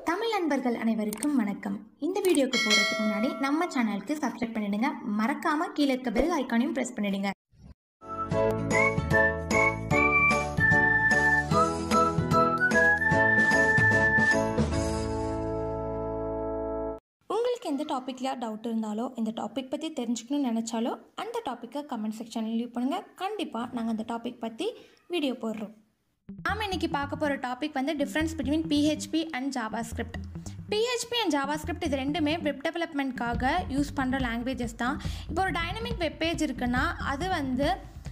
தமிழ் நண்பர்கள் அனைவருக்கும் வணக்கம் இந்த வீடியோக்கு போகிறதுக்கு முன்னாடி நம்ம சேனலுக்கு சப்ஸ்கிரைப் பண்ணிடுங்க மறக்காம கீழே இருக்க பெல் ஐக்கானையும் ப்ரெஸ் பண்ணிடுங்க உங்களுக்கு எந்த டாப்பிக்கில் டவுட் இருந்தாலோ இந்த டாபிக் பற்றி தெரிஞ்சுக்கணும்னு நினச்சாலோ அந்த டாப்பிக்கை கமெண்ட் செக்ஷனில் லீவ் பண்ணுங்கள் கண்டிப்பாக நாங்கள் அந்த டாபிக் பற்றி வீடியோ போடுறோம் நாம் இன்னைக்கு பார்க்க போகிற டாபிக் வந்து difference between PHP and JavaScript PHP and JavaScript இது ரெண்டுமே வெப் டெவலப்மெண்ட்காக யூஸ் பண்ணுற லாங்குவேஜஸ் தான் இப்போ ஒரு டைனமிக் வெப் பேஜ் இருக்குன்னா அது வந்து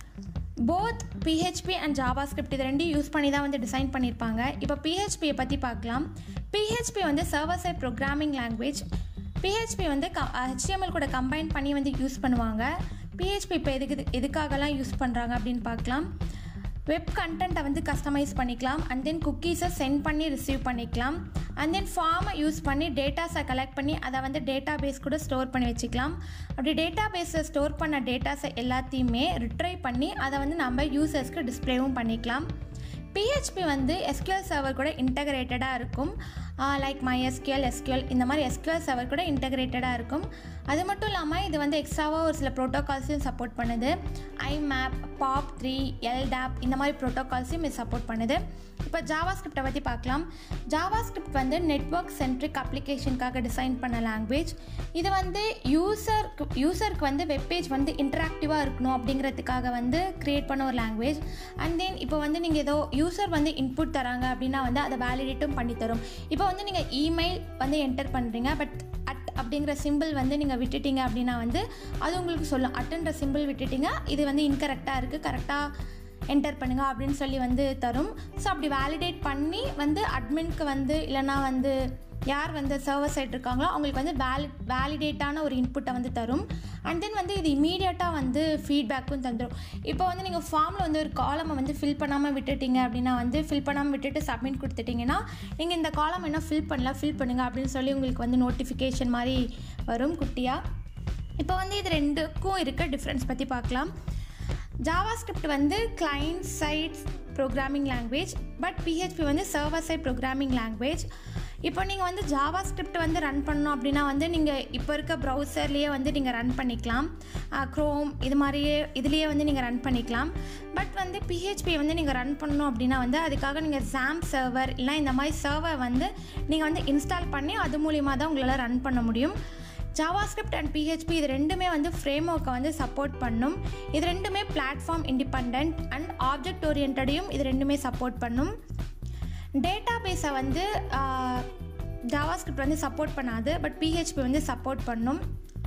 both PHP and JavaScript இது ரெண்டையும் யூஸ் பண்ணி தான் வந்து டிசைன் பண்ணியிருப்பாங்க இப்போ பிஹெச்பியை பற்றி பார்க்கலாம் பிஹெச்பி வந்து server side programming language PHP வந்து க ஹெச்டிஎம்எல் கூட கம்பைன் பண்ணி வந்து யூஸ் பண்ணுவாங்க பிஹெச்பி இப்போ எதுக்கு எதுக்காகலாம் யூஸ் பண்ணுறாங்க அப்படின்னு பார்க்கலாம் வெப் கண்டென்ட்டை வந்து கஸ்டமைஸ் பண்ணிக்கலாம் அண்ட் தென் குக்கீஸை சென்ட் பண்ணி ரிசீவ் பண்ணிக்கலாம் அண்ட் தென் ஃபார்மை யூஸ் பண்ணி டேட்டாஸை கலெக்ட் பண்ணி அதை வந்து டேட்டா பேஸ் கூட ஸ்டோர் பண்ணி வச்சுக்கலாம் அப்படி டேட்டா பேஸில் ஸ்டோர் பண்ண டேட்டாஸை எல்லாத்தையுமே ரிட்ரை பண்ணி அதை வந்து நம்ம யூசர்ஸ்க்கு டிஸ்ப்ளேவும் பண்ணிக்கலாம் பிஹெச்பி வந்து எஸ்கியூஎல் சர்வர் கூட இன்டகிரேட்டடாக இருக்கும் லைக் மை எஸ்கியூஎல் எஸ்கியூஎல் இந்த மாதிரி எஸ்கியூஎல் சர்வர் கூட இன்டகிரேட்டடாக இருக்கும் அது மட்டும் இல்லாமல் இது வந்து எக்ஸ்ட்ராவாக ஒரு சில ப்ரோட்டோகால்ஸையும் சப்போர்ட் பண்ணுது ஐமேப் பாப் த்ரீ எல்டாப் இந்த மாதிரி ப்ரோட்டோகால்ஸையும் இது சப்போர்ட் பண்ணுது இப்போ ஜாவா ஸ்கிரிப்டை பற்றி பார்க்கலாம் ஜாவா ஸ்கிரிப்ட் வந்து நெட்ஒர்க் சென்ட்ரிக் அப்ளிகேஷனுக்காக டிசைன் பண்ண லாங்குவேஜ் இது வந்து யூசருக்கு யூசருக்கு வந்து வெப்பேஜ் வந்து இன்ட்ராக்டிவாக இருக்கணும் அப்படிங்கிறதுக்காக வந்து க்ரியேட் பண்ண ஒரு லாங்குவேஜ் அண்ட் தென் இப்போ வந்து நீங்கள் ஏதோ யூசர் வந்து இன்புட் தராங்க அப்படின்னா வந்து அதை வேலிடேட்டும் பண்ணி தரும் இப்போ வந்து நீங்கள் இமெயில் வந்து என்டர் பண்ணுறீங்க பட் அட் அப்படிங்கிற சிம்பிள் வந்து நீங்கள் விட்டுட்டீங்க அப்படின்னா வந்து அது உங்களுக்கு சொல்லும் அட்டுன்ற சிம்பிள் விட்டுட்டீங்க இது வந்து இன்கரெக்டாக இருக்குது கரெக்டாக என்டர் பண்ணுங்க அப்படின்னு சொல்லி வந்து தரும் ஸோ அப்படி வேலிடேட் பண்ணி வந்து அட்மின்க்கு வந்து இல்லைனா வந்து யார் வந்து சர்வர் சைட் இருக்காங்களோ அவங்களுக்கு வந்து வேலி வேலிடேட்டான ஒரு இன்புட்டை வந்து தரும் அண்ட் தென் வந்து இது இமீடியட்டாக வந்து ஃபீட்பேக்கும் தந்துடும் இப்போ வந்து நீங்கள் ஃபார்மில் வந்து ஒரு காலமை வந்து ஃபில் பண்ணாமல் விட்டுட்டீங்க அப்படின்னா வந்து ஃபில் பண்ணாமல் விட்டுட்டு சப்மிட் கொடுத்துட்டிங்கன்னா நீங்கள் இந்த காலம் என்ன ஃபில் பண்ணல ஃபில் பண்ணுங்கள் அப்படின்னு சொல்லி உங்களுக்கு வந்து நோட்டிஃபிகேஷன் மாதிரி வரும் குட்டியாக இப்போ வந்து இது ரெண்டுக்கும் இருக்க டிஃப்ரென்ஸ் பற்றி பார்க்கலாம் ஜாவா ஸ்கிரிப்ட் வந்து client side programming language but PHP வந்து சர்வர் சைட் ப்ரோக்ராமிங் லாங்குவேஜ் இப்போ நீங்கள் வந்து ஜாவா ஸ்கிரிப்ட் வந்து ரன் பண்ணணும் அப்படின்னா வந்து நீங்கள் இப்போ இருக்க ப்ரௌசர்லேயே வந்து நீங்கள் ரன் பண்ணிக்கலாம் க்ரோம் இது மாதிரியே இதுலேயே வந்து நீங்கள் ரன் பண்ணிக்கலாம் பட் வந்து பிஹெச்பி வந்து நீங்கள் ரன் பண்ணணும் அப்படின்னா வந்து அதுக்காக நீங்கள் ஜாம் சர்வர் இல்லை இந்த மாதிரி சர்வர் வந்து நீங்கள் வந்து இன்ஸ்டால் பண்ணி அது மூலிமா தான் உங்களால் ரன் பண்ண முடியும் ஜாவா ஸ்கிரிப்ட் அண்ட் பிஹெச்பி இது ரெண்டுமே வந்து ஃப்ரேம் ஒர்க்கை வந்து சப்போர்ட் பண்ணும் இது ரெண்டுமே பிளாட்ஃபார்ம் இண்டிபெண்ட் அண்ட் ஆப்ஜெக்ட் ஓரியன்டையும் இது ரெண்டுமே சப்போர்ட் பண்ணும் டேட்டா பேஸை வந்து ஜாவா ஸ்கிரிப்ட் வந்து சப்போர்ட் பண்ணாது பட் பிஹெச்பி வந்து சப்போர்ட் பண்ணும்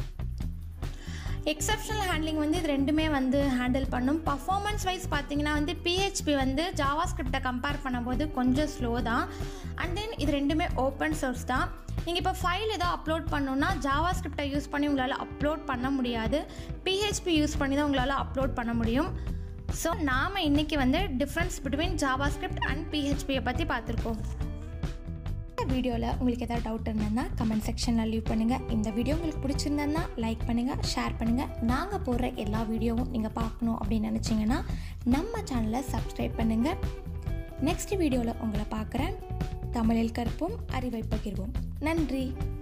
எக்ஸப்ஷனல் ஹேண்ட்லிங் வந்து இது ரெண்டுமே வந்து ஹேண்டில் பண்ணும் பர்ஃபார்மன்ஸ் வைஸ் பார்த்தீங்கன்னா வந்து பிஹெச்பி வந்து ஜாவா ஸ்கிரிப்டை கம்பேர் பண்ணும்போது கொஞ்சம் ஸ்லோ தான் அண்ட் தென் இது ரெண்டுமே ஓப்பன் சோர்ஸ் தான் நீங்கள் இப்போ ஃபைல் ஏதோ அப்லோட் பண்ணணுன்னா ஜாவா ஸ்கிரிப்டை யூஸ் பண்ணி உங்களால் அப்லோட் பண்ண முடியாது பிஹெச்பி யூஸ் பண்ணி தான் உங்களால் அப்லோட் பண்ண முடியும் ஸோ நாம் இன்றைக்கி வந்து difference between JavaScript and பிஹெச்பியை பற்றி பார்த்துருக்கோம் இந்த வீடியோவில் உங்களுக்கு ஏதாவது டவுட் இருந்ததுன்னா கமெண்ட் செக்ஷனில் லீவ் பண்ணுங்கள் இந்த வீடியோ உங்களுக்கு பிடிச்சிருந்ததுன்னா லைக் பண்ணுங்கள் ஷேர் பண்ணுங்கள் நாங்கள் போடுற எல்லா வீடியோவும் நீங்கள் பார்க்கணும் அப்படின்னு நினச்சிங்கன்னா நம்ம சேனலை சப்ஸ்கிரைப் பண்ணுங்கள் நெக்ஸ்ட் வீடியோவில் உங்களை பார்க்குறேன் தமிழில் கற்போம் அறிவை பகிர்வோம் நன்றி